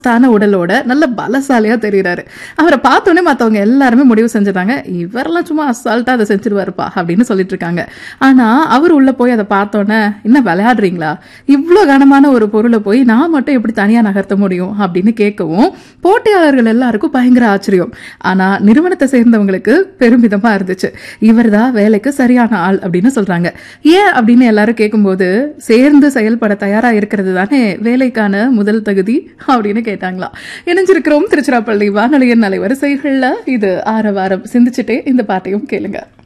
தான உடலோட நல்ல பலசாலியா தெரியுறாரு அவரை பார்த்தோன்னே மத்தவங்க எல்லாருமே முடிவு செஞ்சுட்டாங்க இவரெல்லாம் சும்மா அசால்ட்டா அதை செஞ்சிருவாருப்பா அப்படின்னு சொல்லிட்டு இருக்காங்க ஆனா அவர் உள்ள போய் அதை பார்த்தோன்னே என்ன விளையாடுறீங்களா இவ்வளோ கனமான ஒரு பொருளை போய் நான் மட்டும் எப்படி தனியா நகர்த்த முடியும் அப்படின்னு கேட்கவும் போட்டியாளர்கள் எல்லாருக்கும் பயங்கர ஆச்சரியம் ஆனா நிறுவனத்தை சேர்ந்தவங்களுக்கு பெருமிதமா இருந்துச்சு இவர்தான் வேலைக்கு சரியான ஆள் அப்படின்னு சொல்றாங்க ஏன் அப்படின்னு எல்லாரும் கேட்கும்போது சேர்ந்து செயல்பட தயாரா இருக்கிறது தானே வேலைக்கான முதல் தகுதி அப்படின்னு கேட்டாங்களா இணைஞ்சிருக்கிறோம் திருச்சிராப்பள்ளி வானொலியின் அலைவரிசைகள்ல இது ஆரவாரம் சிந்திச்சுட்டே இந்த பாட்டையும் கேளுங்க